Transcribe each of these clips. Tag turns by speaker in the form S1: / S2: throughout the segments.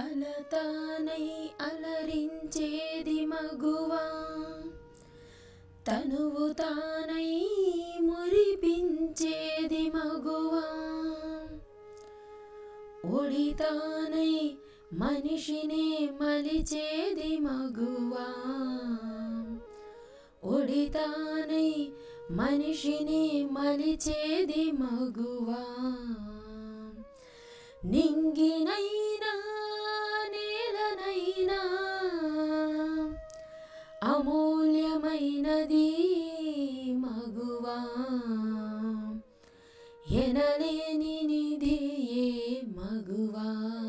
S1: అలతానై అలరించేది మగువా తనువు తానై మురిపించేది మగువా ఒడితానై మనిషినే మలిచేది మగువా ఒడితానై మనిషిని మలిచేది మగువా నింగినైనా నేలనైనా అమూల్యమైనది మగువా ఎనలేని నిధి ఏ మగువా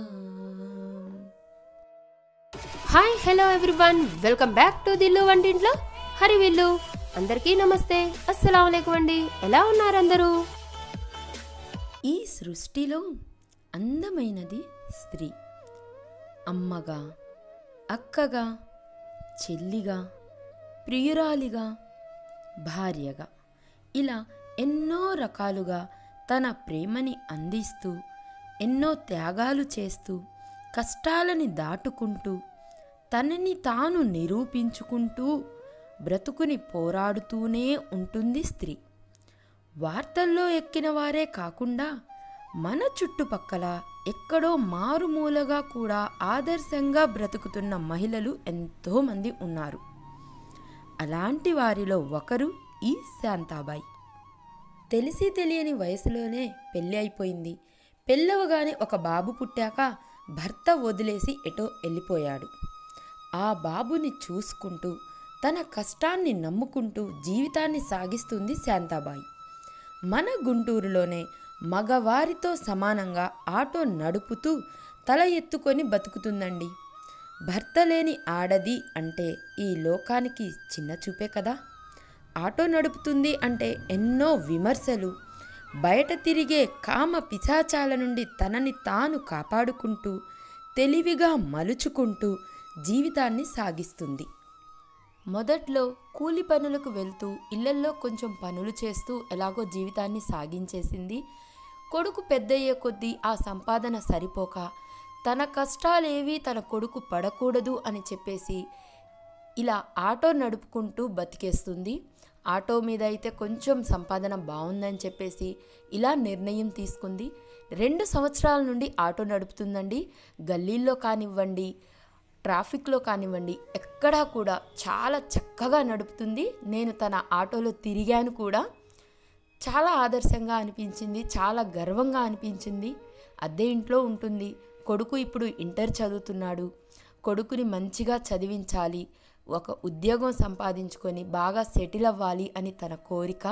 S2: hi hello everyone welcome back to Dillu వంటింట్లో హరివిల్లు అందరికీ నమస్తే అస్సలం అయికం అండి ఎలా ఉన్నారు అందరూ
S1: ఈ సృష్టిలో అందమైనది స్త్రీ అమ్మగా అక్కగా చెల్లిగా ప్రియురాలిగా భార్యగా ఇలా ఎన్నో రకాలుగా తన ప్రేమని అందిస్తూ ఎన్నో త్యాగాలు చేస్తూ కష్టాలని దాటుకుంటూ తనని తాను నిరూపించుకుంటూ బ్రతుకుని పోరాడుతూనే ఉంటుంది స్త్రీ వార్తల్లో ఎక్కిన వారే కాకుండా మన చుట్టుపక్కల ఎక్కడో మారుమూలగా కూడా ఆదర్శంగా బ్రతుకుతున్న మహిళలు ఎంతోమంది ఉన్నారు అలాంటి వారిలో ఒకరు ఈ శాంతాబాయి తెలిసి తెలియని వయసులోనే పెళ్ళి అయిపోయింది పెళ్ళవగానే ఒక బాబు పుట్టాక భర్త వదిలేసి ఎటో వెళ్ళిపోయాడు ఆ బాబుని చూసుకుంటూ తన కష్టాన్ని నమ్ముకుంటూ జీవితాన్ని సాగిస్తుంది శాంతాబాయి మన గుంటూరులోనే మగవారితో సమానంగా ఆటో నడుపుతూ తల ఎత్తుకొని బతుకుతుందండి భర్త లేని ఆడది అంటే ఈ లోకానికి చిన్న చూపే కదా ఆటో నడుపుతుంది అంటే ఎన్నో విమర్శలు బయట తిరిగే కామ పిశాచాల నుండి తనని తాను కాపాడుకుంటూ తెలివిగా మలుచుకుంటూ జీవితాన్ని సాగిస్తుంది మొదట్లో కూలి పనులకు వెళ్తూ ఇళ్లల్లో కొంచెం పనులు చేస్తూ ఎలాగో జీవితాన్ని సాగించేసింది కొడుకు పెద్దయ్యే కొద్దీ ఆ సంపాదన సరిపోక తన కష్టాలేవి తన కొడుకు పడకూడదు అని చెప్పేసి ఇలా ఆటో నడుపుకుంటూ బతికేస్తుంది ఆటో మీద అయితే కొంచెం సంపాదన బాగుందని చెప్పేసి ఇలా నిర్ణయం తీసుకుంది రెండు సంవత్సరాల నుండి ఆటో నడుపుతుందండి గల్లీల్లో కానివ్వండి ట్రాఫిక్లో కానివ్వండి ఎక్కడా కూడా చాలా చక్కగా నడుపుతుంది నేను తన ఆటోలో తిరిగాను కూడా చాలా ఆదర్శంగా అనిపించింది చాలా గర్వంగా అనిపించింది అద్దె ఇంట్లో ఉంటుంది కొడుకు ఇప్పుడు ఇంటర్ చదువుతున్నాడు కొడుకుని మంచిగా చదివించాలి ఒక ఉద్యోగం సంపాదించుకొని బాగా సెటిల్ అవ్వాలి అని తన కోరిక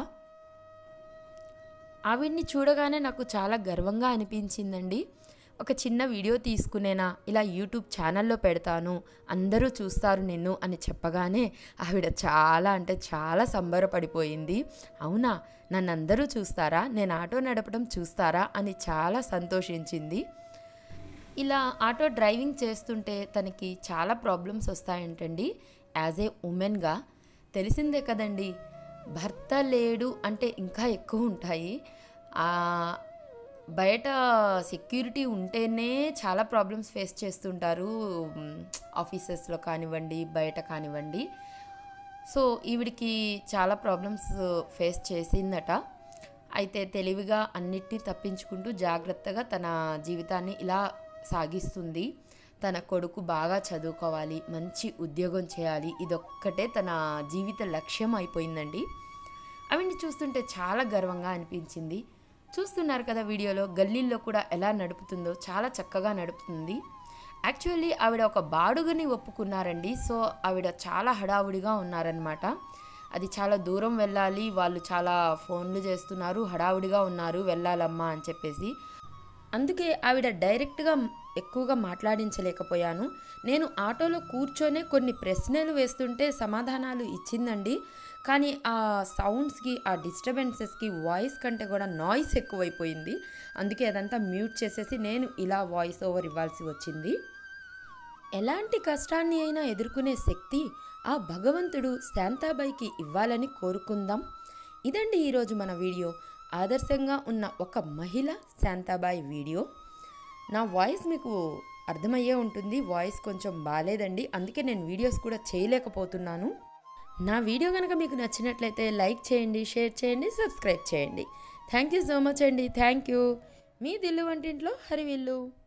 S1: ఆవిడ్ని చూడగానే నాకు చాలా గర్వంగా అనిపించిందండి ఒక చిన్న వీడియో తీసుకునేనా ఇలా యూట్యూబ్ ఛానల్లో పెడతాను అందరూ చూస్తారు నిన్ను అని చెప్పగానే ఆవిడ చాలా అంటే చాలా సంబరపడిపోయింది అవునా నన్ను అందరూ చూస్తారా నేను ఆటో నడపడం చూస్తారా అని చాలా సంతోషించింది ఇలా ఆటో డ్రైవింగ్ చేస్తుంటే తనకి చాలా ప్రాబ్లమ్స్ వస్తాయంటండి యాజ్ ఏ ఉమెన్గా తెలిసిందే కదండి భర్త లేడు అంటే ఇంకా ఎక్కువ ఉంటాయి ఆ, బయట సెక్యూరిటీ ఉంటేనే చాలా ప్రాబ్లమ్స్ ఫేస్ చేస్తుంటారు ఆఫీసెస్లో కానివ్వండి బయట కానివ్వండి సో ఈవిడికి చాలా ప్రాబ్లమ్స్ ఫేస్ చేసిందట అయితే తెలివిగా అన్నిటినీ తప్పించుకుంటూ జాగ్రత్తగా తన జీవితాన్ని ఇలా సాగిస్తుంది తన కొడుకు బాగా చదువుకోవాలి మంచి ఉద్యోగం చేయాలి ఇదొక్కటే తన జీవిత లక్ష్యం అయిపోయిందండి అవిని చూస్తుంటే చాలా గర్వంగా అనిపించింది చూస్తున్నారు కదా వీడియోలో గల్లీల్లో కూడా ఎలా నడుపుతుందో చాలా చక్కగా నడుపుతుంది యాక్చువల్లీ ఆవిడ ఒక బాడుగని ఒప్పుకున్నారండి సో ఆవిడ చాలా హడావుడిగా ఉన్నారనమాట అది చాలా దూరం వెళ్ళాలి వాళ్ళు చాలా ఫోన్లు చేస్తున్నారు హడావుడిగా ఉన్నారు వెళ్ళాలమ్మా అని చెప్పేసి అందుకే ఆవిడ డైరెక్ట్గా ఎక్కువగా మాట్లాడించలేకపోయాను నేను ఆటోలో కూర్చొనే కొన్ని ప్రశ్నలు వేస్తుంటే సమాధానాలు ఇచ్చిందండి కానీ ఆ సౌండ్స్కి ఆ డిస్టర్బెన్సెస్కి వాయిస్ కంటే కూడా నాయిస్ ఎక్కువైపోయింది అందుకే అదంతా మ్యూట్ చేసేసి నేను ఇలా వాయిస్ ఓవర్ ఇవ్వాల్సి వచ్చింది ఎలాంటి కష్టాన్ని అయినా ఎదుర్కొనే శక్తి ఆ భగవంతుడు శాంతాబాయికి ఇవ్వాలని కోరుకుందాం ఇదండి ఈరోజు మన వీడియో ఆదర్శంగా ఉన్న ఒక మహిళ శాంతాబాయి వీడియో నా వాయిస్ మీకు అర్థమయ్యే ఉంటుంది వాయిస్ కొంచెం బాగాలేదండి అందుకే నేను వీడియోస్ కూడా చేయలేకపోతున్నాను నా వీడియో కనుక మీకు నచ్చినట్లయితే లైక్ చేయండి షేర్ చేయండి సబ్స్క్రైబ్ చేయండి థ్యాంక్ యూ సో మచ్ అండి థ్యాంక్ యూ మీ దిల్లు వంటింట్లో హరివిల్లు